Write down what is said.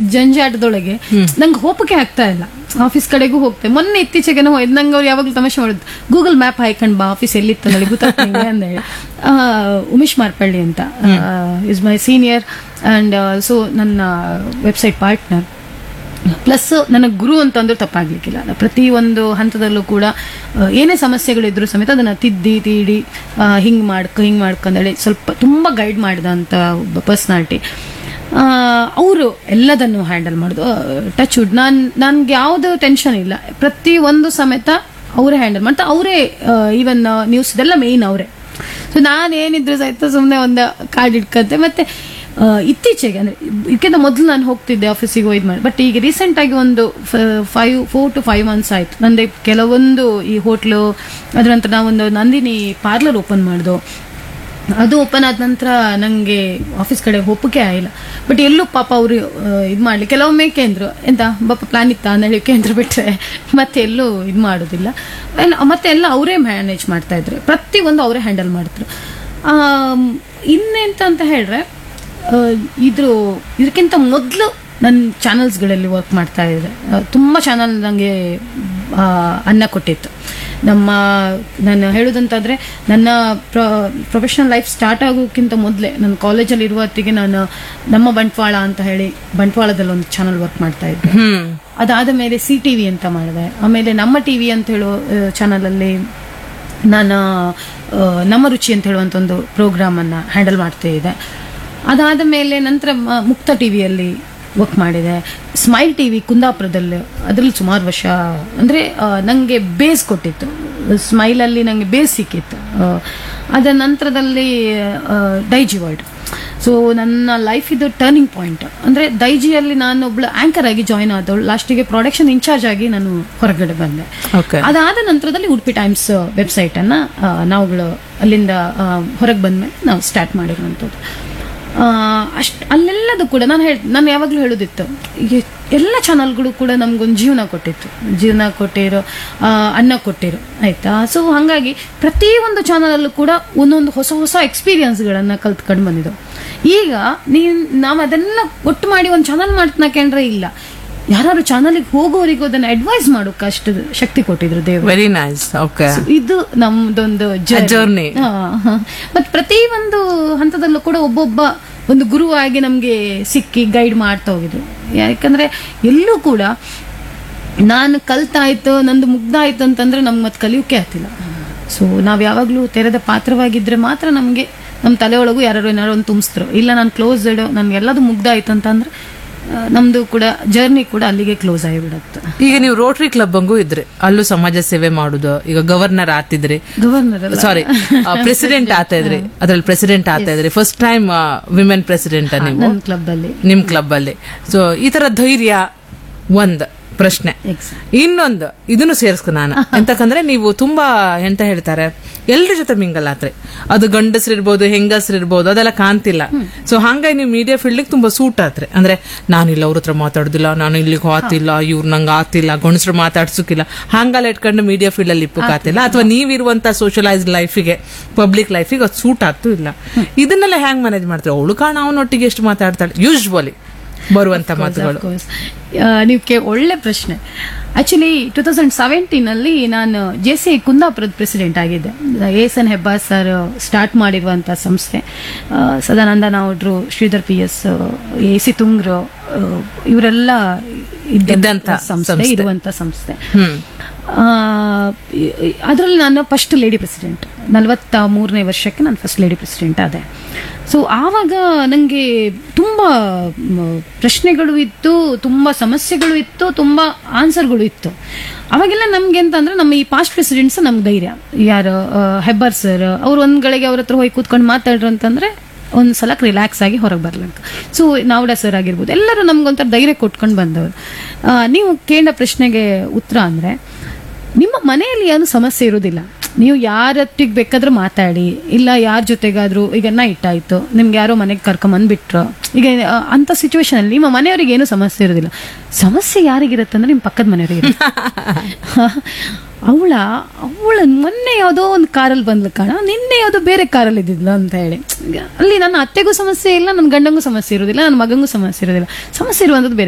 ಜಂಜಾಟದೊಳಗೆ ನಂಗೆ ಹೋಪಕ್ಕೆ ಆಗ್ತಾ ಇಲ್ಲ ಆಫೀಸ್ ಕಡೆಗೂ ಹೋಗ್ತೆ ಮೊನ್ನೆ ಇತ್ತೀಚೆಗೆ ಹೋಯ್ತು ನಂಗೆ ಅವ್ರು ಯಾವಾಗಲೂ ತಮಾಷೆ ಮಾಡೋದು ಗೂಗಲ್ ಮ್ಯಾಪ್ ಹಾಕೊಂಡ್ ಬಾ ಆಫೀಸ್ ಎಲ್ಲಿತ್ತು ನನಗೆ ಗೊತ್ತಾಗ್ತಂಗೆ ಅಂತ ಹೇಳಿ ಆ, ಉಮೇಶ್ ಮಾರ್ಪಳ್ಳಿ ಅಂತ is my senior and so ನನ್ನ ವೆಬ್ಸೈಟ್ ಪಾರ್ಟ್ನರ್ ಪ್ಲಸ್ ನನ್ನ ಗುರು ಅಂತಂದ್ರೂ ತಪ್ಪಾಗ್ಲಿಕ್ಕಿಲ್ಲ ಪ್ರತಿ ಒಂದು ಹಂತದಲ್ಲೂ ಕೂಡ ಆ, ಏನೇ ಸಮಸ್ಯೆಗಳಿದ್ರು ಸಮೇತ ಅದನ್ನ ತಿದ್ದಿ ತೀಡಿ ಆ, ಹಿಂಗ್ ಮಾಡ್ಕೊ ಹಿಂಗ್ ಮಾಡ್ಕೊಂಡೇಳಿ ಸ್ವಲ್ಪ ತುಂಬಾ ಗೈಡ್ ಮಾಡಿದಂತ ಒಬ್ಬ ಪರ್ಸನಾಲಿಟಿ ಅವರು ಎಲ್ಲದನ್ನು ಹ್ಯಾಂಡಲ್ ಮಾಡೋದು ಟಚ್ ವುಡ್ ನಾನ್ ನನ್ಗೆ ಯಾವ್ದು ಟೆನ್ಷನ್ ಇಲ್ಲ ಪ್ರತಿ ಒಂದು ಸಮೇತ ಅವರೇ ಹ್ಯಾಂಡಲ್ ಮಾಡ್ತಾ ಅವರೇ ಈವನ್ ನ್ಯೂಸ್ ಇದೆಲ್ಲ ಮೇಯ್ನ್ ಅವರೇ ಸೊ ನಾನು ಏನಿದ್ರು ಸಹಿತ ಸುಮ್ಮನೆ ಒಂದು ಕಾರ್ಡ್ ಇಟ್ಕೊಂತೆ ಮತ್ತೆ ಆ, ಇತ್ತೀಚೆಗೆ ಅಂದ್ರೆ ಇದಕ್ಕಿಂತ ಮೊದಲು ನಾನು ಹೋಗ್ತಿದ್ದೆ ಆಫೀಸಿಗೆ ಹೋಯ್ದು ಮಾಡಿ ಬಟ್ ಈಗ ರೀಸೆಂಟ್ ಆಗಿ ಒಂದು five four to five months ಆಯ್ತು ನಂದೆ ಕೆಲವೊಂದು ಈ ಹೋಟ್ಲು ಅದ್ರ ನಂತರ ನಾವೊಂದು ನಂದಿನಿ ಪಾರ್ಲರ್ ಓಪನ್ ಮಾಡ್ದು ಅದು ಓಪನ್ ಆದ ನಂತರ ನಂಗೆ ಆಫೀಸ್ ಕಡೆ ಒಪ್ಪಿಗೆ ಆಗಿಲ್ಲ ಬಟ್ ಎಲ್ಲೂ ಪಾಪ ಅವರು ಇದು ಮಾಡ್ಲಿ ಕೆಲವೊಮ್ಮೆ ಕೇಂದ್ರ ಎಂತ ಬಾಪ ಪ್ಲಾನ್ ಇತ್ತ ಅಂತ ಹೇಳಿ ಕೇಂದ್ರ ಬಿಟ್ರೆ ಮತ್ತೆ ಎಲ್ಲೂ ಇದು ಮಾಡೋದಿಲ್ಲ ಎಲ್ಲ- ಮತ್ತೆ ಎಲ್ಲ ಅವರೇ ಮ್ಯಾನೇಜ್ ಮಾಡ್ತಾ ಇದ್ರು ಪ್ರತಿ ಒಂದು ಅವರೇ ಹ್ಯಾಂಡಲ್ ಮಾಡ್ತಾರೆ ಆಮ್, ಇನ್ನೆಂತ ಅಂತ ಹೇಳ್ರೆ ಆ, ಇದ್ರ ಇದಕ್ಕಿಂತ ಮೊದಲು ನನ್ನ ಚಾನಲ್ಸ್ಗಳಲ್ಲಿ ವರ್ಕ್ ಮಾಡ್ತಾ ಇದ್ದೆ ಆ, ತುಂಬ ಚಾನಲ್ ನನಗೆ ಅನ್ನ ಕೊಟ್ಟಿತ್ತು ನಮ್ಮ ನಾನು ಹೇಳೋದಂತಾದ್ರೆ ನನ್ನ ಪ್ರೊಫೆಷನಲ್ ಲೈಫ್ ಸ್ಟಾರ್ಟ್ ಆಗೋಕ್ಕಿಂತ ಮೊದಲೇ ನನ್ನ ಕಾಲೇಜಲ್ಲಿ ಇರುವ ಹೊತ್ತಿಗೆ ನಾನು ನಮ್ಮ ಬಂಟ್ವಾಳ ಅಂತ ಹೇಳಿ ಬಂಟ್ವಾಳದಲ್ಲಿ ಒಂದು ಚಾನಲ್ ವರ್ಕ್ ಮಾಡ್ತಾ ಇದ್ದೆ ಹ್ಮ್ ಅದಾದ ಮೇಲೆ ಸಿ ಟಿ ವಿ ಅಂತ ಮಾಡಿದೆ ಆಮೇಲೆ ನಮ್ಮ ಟಿ ವಿ ಅಂತ ಹೇಳೋ ಚಾನಲಲ್ಲಿ ನಾನು ಆ, ನಮ್ಮ ರುಚಿ ಅಂತ ಹೇಳುವಂಥ ಒಂದು ಪ್ರೋಗ್ರಾಮನ್ನು ಹ್ಯಾಂಡಲ್ ಮಾಡ್ತಾ ಇದ್ದೆ ಅದಾದ ಮೇಲೆ ನಂತರ ಮ- ಮುಕ್ತ ಟಿ ವಿಯಲ್ಲಿ ವರ್ಕ್ ಮಾಡಿದೆ ಸ್ಮೈಲ್ ಟಿ ವಿ ಕುಂದಾಪುರದಲ್ಲಿ ಅದರಲ್ಲಿ ಸುಮಾರು ವರ್ಷ ಅಂದರೆ ನನಗೆ ಬೇಸ್ ಕೊಟ್ಟಿತ್ತು ಸ್ಮೈಲಲ್ಲಿ ನನಗೆ ಬೇಸ್ ಸಿಕ್ಕಿತ್ತು ಆ, ಅದರ ನಂತರದಲ್ಲಿ ಡೈಜಿ ವರ್ಡ್ ಸೊ ನನ್ನ ಲೈಫ್ ಇದು ಟರ್ನಿಂಗ್ ಪಾಯಿಂಟ್ ಅಂದ್ರೆ ದೈಜಿಯಲ್ಲಿ ನಾನು ಒಬ್ಳು ಆಂಕರ್ ಆಗಿ ಜಾಯ್ನ್ ಆದವಳು ಲಾಸ್ಟಿಗೆ ಪ್ರೊಡಕ್ಷನ್ ಇನ್ಚಾರ್ಜ್ ಆಗಿ ನಾನು ಹೊರಗಡೆ ಬಂದೆ ಓಕೆ ಅದಾದ ನಂತರದಲ್ಲಿ ಉಡುಪಿ ಟೈಮ್ಸ್ ವೆಬ್ಸೈಟ್ ಅನ್ನ ಆ, ನಾವುಗಳು ಅಲ್ಲಿಂದ ಹೊರಗೆ ಬಂದ್ಮೇಲೆ ನಾವು ಸ್ಟಾರ್ಟ್ ಮಾಡಿರುವಂಥದ್ದು ಅಷ್ಟು ಅಲ್ಲೆಲ್ಲದು ಕೂಡ ನಾನು ಹೇಳ ನಾನು ಯಾವಾಗಲೂ ಹೇಳೋದಿತ್ತು ಈಗ ಎಲ್ಲ ಚಾನಲ್ಗಳು ಕೂಡ ನಮ್ಗೊಂದು ಜೀವನ ಕೊಟ್ಟಿತ್ತು ಜೀವನ ಕೊಟ್ಟಿರೋ ಆ, ಅನ್ನ ಕೊಟ್ಟಿರೋ ಆಯ್ತಾ ಸೊ ಹಾಗಾಗಿ ಪ್ರತಿಯೊಂದು ಚಾನಲಲ್ಲೂ ಕೂಡ ಒಂದೊಂದು ಹೊಸ ಹೊಸ ಎಕ್ಸ್ಪೀರಿಯನ್ಸ್ಗಳನ್ನು ಕಲ್ತ್ಕೊಂಡು ಬಂದಿದ್ದವು ಈಗ ನೀನ್ ನಾವು ಅದೆಲ್ಲ ಒಟ್ಟು ಮಾಡಿ ಒಂದು ಚಾನಲ್ ಮಾಡ್ತನಕಂಡ್ರೆ ಇಲ್ಲ ಯಾರು ಚಾನಲ್ಗೆ ಹೋಗೋರಿಗೂ ಅದನ್ನ ಅಡ್ವೈಸ್ ಮಾಡೋಕೆ ಅಷ್ಟು ಶಕ್ತಿ ಕೊಟ್ಟಿದ್ರು ದೇವರು ವೆರಿ ನೈಸ್ ಓಕೆ So, ಇದು ನಮ್ದೊಂದು journey. ಮತ್ ಪ್ರತಿ ಒಂದು ಹಂತದಲ್ಲೂ ಕೂಡ ಒಬ್ಬೊಬ್ಬ ಒಂದು ಗುರುವಾಗಿ ನಮ್ಗೆ ಸಿಕ್ಕಿ ಗೈಡ್ ಮಾಡ್ತಾ ಹೋಗಿದ್ರು ಯಾಕಂದ್ರೆ ಎಲ್ಲೂ ಕೂಡ ನಾನು ಕಲ್ತಾಯ್ತು ನಂದು ಮುಗ್ದಾಯ್ತು ಅಂತಂದ್ರೆ ನಮ್ಗೆ ಮತ್ತೆ ಕಲಿಯೋಕೆ ಆಗ್ತಿಲ್ಲ ಸೊ ನಾವ್ ಯಾವಾಗ್ಲೂ ತೆರೆದ ಪಾತ್ರವಾಗಿದ್ರೆ ಮಾತ್ರ ನಮ್ಗೆ ನಮ್ಮ ತಲೆಯೊಳಗೂ ಯಾರು ಏನಾರು ಒಂದು ತುಂಬಿಸ್ತರು ಇಲ್ಲ ನಾನು ಕ್ಲೋಸ್ ಇಡೋ ನನ್ಗೆ ಎಲ್ಲದು ಮುಗ್ದಾಯ್ತು ಅಂತಂದ್ರೆ ಆ, ನಮ್ದು ಕೂಡ ಜರ್ನಿ ಕೂಡ ಅಲ್ಲಿಗೆ ಕ್ಲೋಸ್ ಆಗಿಬಿಡತ್ತೆ ಈಗ ನೀವು ರೋಟರಿ ಕ್ಲಬ್ ಅಂಗೂ ಇದ್ರಿ ಅಲ್ಲೂ ಸಮಾಜ ಸೇವೆ ಮಾಡುದು ಈಗ ಗವರ್ನರ್ ಆತಿದ್ರಿ ಗವರ್ನರ್ ಅಲ್ಲ ಸಾರಿ ಪ್ರೆಸಿಡೆಂಟ್ ಆತಾ ಇದ್ರಿ ಅದ್ರಲ್ಲಿ ಪ್ರೆಸಿಡೆಂಟ್ ಆತಾ ಇದ್ರಿ ಫಸ್ಟ್ ಟೈಮ್ ವಿಮೆನ್ ಪ್ರೆಸಿಡೆಂಟ್ ನೀವು ನನ್ನ ಕ್ಲಬ್ ಅಲ್ಲಿ ನಿಮ್ ಕ್ಲಬ್ ಅಲ್ಲಿ ಸೊ ಈ ತರ ಧೈರ್ಯ ಒಂದ್ ಪ್ರಶ್ನೆ ಎಕ್ಸಾಕ್ಟ್ ಇನ್ನೊಂದು ಇದನ್ನು ಸೇರಿಸ್ಕೊ ನಾನು ಎಂತಕಂದ್ರೆ ನೀವು ತುಂಬಾ ಎಂತ ಹೇಳ್ತಾರೆ ಎಲ್ರ ಜೊತೆ ಮಿಂಗಲ್ ಆತ್ರಿ ಅದು ಗಂಡಸ್ರಿರ್ಬೋದು ಹೆಂಗಸ್ರಿರ್ಬೋದು ಅದೆಲ್ಲ ಕಾಣ್ತಿಲ್ಲ ಸೊ ಹಂಗಾಗಿ ನೀವು ಮೀಡಿಯಾ ಫೀಲ್ಡ್ ತುಂಬಾ ಸೂಟ್ ಆತ್ರಿ ಅಂದ್ರೆ ನಾನು ಇಲ್ಲ ಅವ್ರ ಹತ್ರ ಮಾತಾಡುದಿಲ್ಲ ನಾನು ಇಲ್ಲಿಗೆ ಹೋತಿಲ್ಲ ಇವ್ರು ನಂಗೆ ಆತಿಲ್ಲ ಗಂಡಸ್ರು ಮಾತಾಡ್ಸೋಕಿಲ್ಲ ಹಂಗೆಲ್ಲ ಇಟ್ಕೊಂಡು ಮೀಡಿಯಾ ಫೀಲ್ಡ್ ಅಲ್ಲಿ ಇಪ್ಪಕ್ಕಾತಿಲ್ಲ ಅಥವಾ ನೀವಿರುವಂತ ಸೋಷಲೈಸ್ ಲೈಫಿಗೆ ಪಬ್ಲಿಕ್ ಲೈಫಿಗೆ ಅದು ಸೂಟ್ ಆಗ್ತೂ ಇಲ್ಲ ಇದನ್ನೆಲ್ಲ ಹ್ಯಾಂಗ್ ಮ್ಯಾನೇಜ್ ಮಾಡ್ತಾರೆ ಅವಳು ಕಾರಣ ಅವನೊಟ್ಟಿಗೆ ಎಷ್ಟು ಮಾತಾಡ್ತಾಳೆ ಯೂಶ್ವಲಿ ಬರುವಂತ ಮಾತುಗಳು ನೀವು ಕೇ ಒಳ್ಳೆ ಪ್ರಶ್ನೆ ಆಕ್ಚುಲಿ ಟೂ ತೌಸಂಡ್ ಸೆವೆಂಟೀನ್ ಅಲ್ಲಿ ನಾನು ಜೆ ಸಿ ಕುಂದಾಪುರದ ಪ್ರೆಸಿಡೆಂಟ್ ಆಗಿದ್ದೆ S N Hebbar sir start ಮಾಡಿರುವಂತ ಸಂಸ್ಥೆ ಆ, ಸದಾನಂದ ನಾವುಡ್ರು Shridhar P S A C ತುಂಗ್ರು ಆ, ಇವರೆಲ್ಲ ಇದ್ದಂತ ಇದ್ದಂತ ಸಂಸ್ಥೆ ಸಂಸ್ಥೆ. ಇರುವಂತ ಸಂಸ್ಥೆ ಹ್ಮ್ ಅದರಲ್ಲಿ ನಾನು ಫಸ್ಟ್ ಲೇಡಿ ಪ್ರೆಸಿಡೆಂಟ್ ನಲವತ್ತ ಮೂರನೇ ವರ್ಷಕ್ಕೆ ನಾನು ಫಸ್ಟ್ ಲೇಡಿ ಪ್ರೆಸಿಡೆಂಟ್ ಆದೆ ಸೊ ಆವಾಗ ನನಗೆ ತುಂಬ ಮ್, ಪ್ರಶ್ನೆಗಳು ಇತ್ತು ತುಂಬ ಸಮಸ್ಯೆಗಳು ಇತ್ತು ತುಂಬ ಆನ್ಸರ್ಗಳು ಇತ್ತು ಅವಾಗೆಲ್ಲ ನಮ್ಗೆ ಅಂತಂದ್ರೆ ನಮ್ಮ ಈ ಪಾಸ್ಟ್ ಪ್ರೆಸಿಡೆಂಟ್ಸ್ ನಮ್ಗೆ ಧೈರ್ಯ ಯಾರು ಆ, ಹೆಬ್ಬಾರ್ ಸರ್ ಅವ್ರು ಒಂದ್ ಗಳಿಗೆ ಅವ್ರ ಹತ್ರ ಹೋಗಿ ಕೂತ್ಕೊಂಡು ಮಾತಾಡ್ರು ಅಂತಂದ್ರೆ ಒಂದ್ ಸಲಕ್ಕೆ ರಿಲ್ಯಾಕ್ಸ್ ಆಗಿ ಹೊರಗೆ ಬರ್ಲಂಕ ಸೊ ನಾವಡ ಸರ್ ಆಗಿರ್ಬೋದು ಎಲ್ಲರೂ ನಮ್ಗೊಂಥರ ಧೈರ್ಯ ಕೊಟ್ಕೊಂಡು ಬಂದವರು ಆ, ನೀವು ಕೇಳ ಪ್ರಶ್ನೆಗೆ ಉತ್ತರ ಅಂದ್ರೆ ನಿಮ್ಮ ಮನೆಯಲ್ಲಿ ಏನು ಸಮಸ್ಯೆ ಇರೋದಿಲ್ಲ ನೀವು ಯಾರೊಟ್ಟಿಗೆ ಬೇಕಾದ್ರೂ ಮಾತಾಡಿ ಇಲ್ಲ ಯಾರ ಜೊತೆಗಾದ್ರೂ ಈಗ ನೈಟ್ ಆಯ್ತು ನಿಮ್ಗೆ ಯಾರೋ ಮನೆಗೆ ಕರ್ಕೊಂಬಂದ್ಬಿಟ್ರು ಈಗ ಆ, ಅಂತ ಸಿಚುವೇಶನ್ ಅಲ್ಲಿ ನಿಮ್ಮ ಮನೆಯವರಿಗೆ ಏನು ಸಮಸ್ಯೆ ಇರೋದಿಲ್ಲ ಸಮಸ್ಯೆ ಯಾರಿಗಿರುತ್ತೆ ಅಂದ್ರೆ ನಿಮ್ಮ ಪಕ್ಕದ ಮನೆಯವರಿಗೆ ಅವಳ ಅವಳ ಮೊನ್ನೆ ಯಾವುದೋ ಒಂದು ಕಾರಲ್ಲಿ ಬಂದ್ಲು ಕಾಣ ನಿನ್ನೆ ಯಾವುದೋ ಬೇರೆ ಕಾರಲ್ಲಿ ಇದ್ದಿದ್ಲು ಅಂತ ಹೇಳಿ ಅಲ್ಲಿ ನನ್ನ ಅತ್ತೆಗೂ ಸಮಸ್ಯೆ ಇಲ್ಲ ನನ್ನ ಗಂಡಂಗೂ ಸಮಸ್ಯೆ ಇರೋದಿಲ್ಲ ನನ್ನ ಮಗಂಗೂ ಸಮಸ್ಯೆ ಇರೋದಿಲ್ಲ ಸಮಸ್ಯೆ ಇರುವಂಥದ್ದು ಬೇರೆ